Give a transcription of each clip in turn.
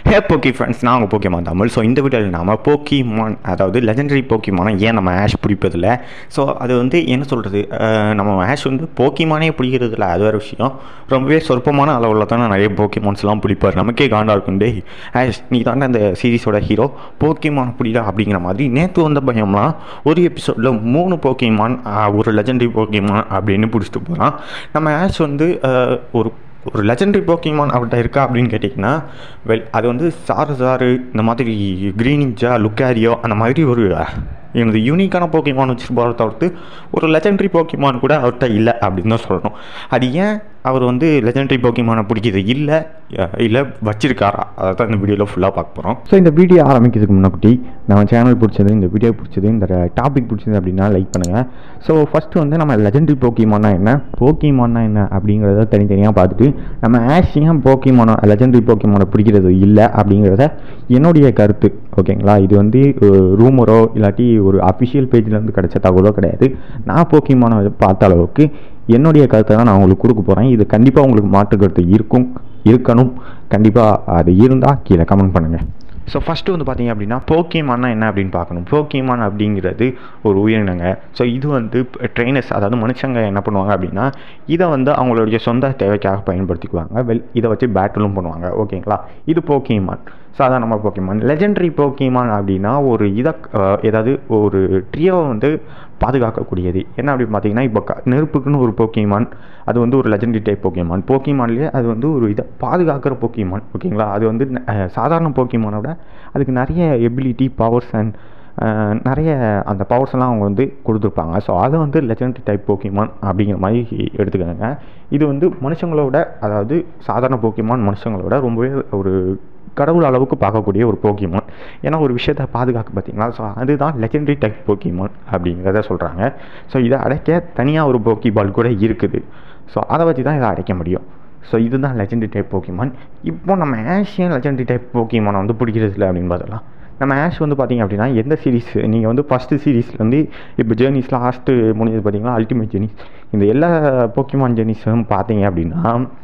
ஹே போக்கி ஃப்ரெண்ட்ஸ் நான் உங்கள் போக்கிமான் தமிழ் ஸோ இந்த வீடியோவில் நாம போக்கிமான் அதாவது லெஜெண்டரி போக்கிமானை ஏன் நம்ம ஆஷ் பிடிப்பதில்ல ஸோ அது வந்து என்ன சொல்கிறது நம்ம ஆஷ் வந்து போக்கிமானே பிடிக்கிறது இல்லை அது வேறு விஷயம் ரொம்பவே சொற்பமான அளவில் தானே நிறைய போக்கிமான்ஸ்லாம் பிடிப்பார் நமக்கே காண்டா இருக்கும் டேய் ஆஷ் நீ தானே அந்த சீரிஸோட ஹீரோ போக்கிமான் பிடிக்கல அப்படிங்கிற மாதிரி நேற்று வந்த பயம்லாம் ஒரு எபிசோடில் மூணு போக்கிமான் ஒரு லெஜெண்டரி போக்கிமான் அப்படின்னு பிடிச்சிட்டு போகிறான் நம்ம ஆஷ் வந்து அஹ், ஒரு ஒரு லெஜெண்டரி போக்கிமான் அவர்கிட்ட இருக்கா அப்படின்னு கேட்டிங்கன்னா வெல் அது வந்து சாரு சாரு இந்த மாதிரி க்ரீனிஞ்சா லுக்காரியோ அந்த மாதிரி ஒரு எனது யூனிக்கான போக்கிமான் வச்சுட்டு போகிறத தவிர்த்து ஒரு லெஜெண்டரி போக்கிமான் கூட அவர்கிட்ட இல்லை அப்படின்னு தான் சொல்லணும் அது ஏன் அவர் வந்து லெஜெண்டரி போக்கிமானை பிடிக்கிறது இல்லை இல்லை வச்சிருக்காரா அதை தான் இந்த வீடியோவில் ஃபுல்லாக பார்க்க போகிறோம் ஸோ இந்த வீடியோ ஆரம்பிக்கிறதுக்கு முன்னாடி நம்ம சேனல் பிடிச்சது இந்த வீடியோ பிடிச்சது இந்த டாபிக் பிடிச்சது அப்படின்னா லைக் பண்ணுங்கள் ஸோ ஃபஸ்ட்டு வந்து நம்ம லெஜெண்டரி போக்கிமானா என்ன போக்கிமானா என்ன அப்படிங்கிறத தனித்தனியாக பார்த்துட்டு நம்ம ஆஷ் ஏன் போக்கிமானோ லெஜெண்டரி போக்கிமானை பிடிக்கிறது இல்லை அப்படிங்கிறத என்னுடைய கருத்து ஓகேங்களா இது வந்து ரூமரோ இல்லாட்டி ஒரு அஃபிஷியல் பேஜ்லேருந்து கிடைச்ச தகவலோ கிடையாது நான் போக்கிமானை பார்த்த அளவுக்கு என்னுடைய கருத்தை தான் நான் உங்களுக்கு கொடுக்க போகிறேன் இது கண்டிப்பாக உங்களுக்கு மாற்று கருத்து இருக்கும் இருக்கணும் கண்டிப்பாக அது இருந்தால் கீழே கமெண்ட் பண்ணுங்கள் ஸோ ஃபஸ்ட்டு வந்து பார்த்தீங்க அப்படின்னா போக்கிமான்னா என்ன அப்படின்னு பார்க்கணும் போக்கிமான் அப்படிங்கிறது ஒரு உயிரினங்க ஸோ இது வந்து ட்ரெயினர்ஸ் அதாவது மனுஷங்க என்ன பண்ணுவாங்க அப்படின்னா இதை வந்து அவங்களுடைய சொந்த தேவைக்காக பயன்படுத்திக்குவாங்க வெல் இதை வச்சு பேட்டிலும் பண்ணுவாங்க ஓகேங்களா இது போக்கிமான் சாதாரணமாக போக்கிமான் லெஜெண்டரி போக்கிமான் அப்படின்னா ஒரு இதை அஹ், ஏதாவது ஒரு ட்ரியோவை வந்து பாதுகாக்கக்கூடியது என்ன அப்படின்னு பார்த்தீங்கன்னா இப்போ க- நெருப்புக்குன்னு ஒரு போக்கிமான் அது வந்து ஒரு லெஜெண்டரி டைப் போக்கிமான் போக்கிமான்லேயே அது வந்து ஒரு இதை பாதுகாக்கிற போக்கிமான் ஓகேங்களா அது வந்து அஹ், சாதாரண போக்கிமானோட அதுக்கு நிறைய எபிலிட்டி பவர்ஸ் அண்ட் நிறைய அந்த பவர்ஸ் எல்லாம் அவங்க வந்து கொடுத்துருப்பாங்க ஸோ அதை வந்து லெஜெண்டரி டைப் போக்கிமான் அப்படிங்கிற மாதிரி எடுத்துக்கோங்க இது வந்து மனுஷங்களோட அதாவது சாதாரண போக்கிமான் மனுஷங்களோட ரொம்பவே ஒரு கடவுள் அளவுக்கு பார்க்கக்கூடிய ஒரு போக்கிமான் ஏன்னா ஒரு விஷயத்தை பாதுகாக்க பார்த்தீங்களா ஸோ அதுதான் லெஜெண்டரி டைப் போக்கிமான் அப்படிங்கிறத சொல்கிறாங்க ஸோ இதை அடைக்க தனியாக ஒரு போக்கி பால் கூட இருக்குது ஸோ அதை வச்சு தான் இதை அடைக்க முடியும் ஸோ இதுதான் லெஜெண்டரி டைப் போக்கிமான் இப்போ நம்ம ஆஷியன் லெஜெண்டரி டைப் போக்கிமானை வந்து பிடிக்கிறது இல்லை அப்படின்னு பார்த்தலாம் நம்ம ஆஷ் வந்து பார்த்தீங்க அப்படின்னா எந்த சீரிஸ் நீங்கள் வந்து ஃபஸ்ட்டு சீரீஸ்லேருந்து இப்போ ஜேர்னிஸ் லாஸ்ட்டு முடிஞ்சது பார்த்தீங்கன்னா அல்டிமேட் ஜெர்னிஸ் இந்த எல்லா போக்கிமான் ஜெர்னிஸும் பார்த்தீங்க அப்படின்னா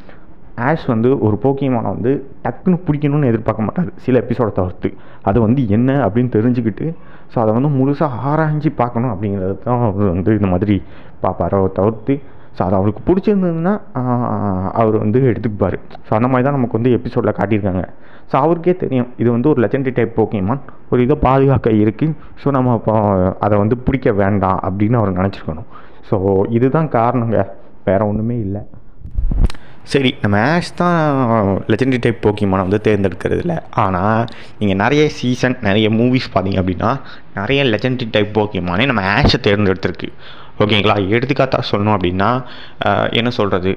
ஆஷ் வந்து ஒரு போக்கியமானை வந்து டக்குன்னு பிடிக்கணும்னு எதிர்பார்க்க மாட்டார் சில எபிசோட தவிர்த்து அது வந்து என்ன அப்படின்னு தெரிஞ்சுக்கிட்டு ஸோ அதை வந்து முழுசாக ஆராய்ஞ்சு பார்க்கணும் அப்படிங்கிறது தான் அவர் வந்து இந்த மாதிரி பார்ப்பாரோ தவிர்த்து ஸோ அது அவருக்கு பிடிச்சிருந்ததுன்னா ஆஹ், அவர் வந்து எடுத்துப்பார் ஸோ அந்த மாதிரி தான் நமக்கு வந்து எபிசோடில் காட்டியிருக்காங்க ஸோ அவருக்கே தெரியும் இது வந்து ஒரு லெஜெண்டரி டைப் போக்கியமான் ஒரு இதை பாதுகாக்க இருக்குது ஸோ நம்ம இப்போ அதை வந்து பிடிக்க வேண்டாம் அப்படின்னு அவர் நினச்சிருக்கணும் ஸோ இதுதான் காரணங்க வேறு ஒன்றுமே இல்லை சரி நம்ம ஆஷ் தான் லெஜெண்டரி டைப் போக்கிமானை வந்து தேர்ந்தெடுக்கிறது இல்லை ஆனால் நீங்கள் நிறைய சீசன் நிறைய மூவிஸ் பார்த்தீங்க அப்படின்னா நிறைய லெஜெண்டரி டைப் போக்கிமானே நம்ம ஆஷை தேர்ந்தெடுத்திருக்கு ஓகேங்களா எடுத்துக்காட்டா சொல்லணும் அப்படின்னா அஹ், என்ன சொல்கிறது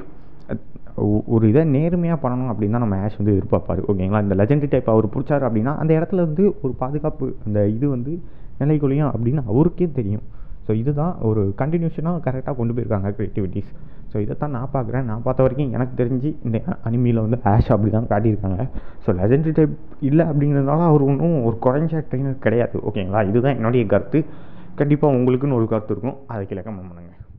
ஒரு இதை நேர்மையாக பண்ணணும் அப்படின்னு தான் நம்ம ஆஷ் வந்து எதிர்பார்ப்பாரு ஓகேங்களா இந்த லெஜெண்டரி டைப் அவர் பிடிச்சாரு அப்படின்னா அந்த இடத்துல வந்து ஒரு பாதுகாப்பு அந்த இது வந்து நிலைக்குலையும் அப்படின்னு அவருக்கே தெரியும் ஸோ இதுதான் ஒரு கண்டினியூஷனாக கரெக்டாக கொண்டு போயிருக்காங்க க்ரியேட்டிவிட்டிஸ் ஸோ இதை தான் நான் பார்க்குறேன் நான் பார்த்த வரைக்கும் எனக்கு தெரிஞ்சு இந்த அனிமியில் வந்து ஆஷ் அப்படி தான் காட்டியிருக்காங்க ஸோ லெஜெண்டரி டைப் இல்லை அப்படிங்கிறதுனால அவர் ஒன்றும் ஒரு குறைஞ்ச ட்ரெயினர் கிடையாது ஓகேங்களா இதுதான் என்னுடைய கருத்து கண்டிப்பாக உங்களுக்குன்னு ஒரு கருத்து இருக்கும் அதை கீழே கமெண்ட் பண்ணுங்கள்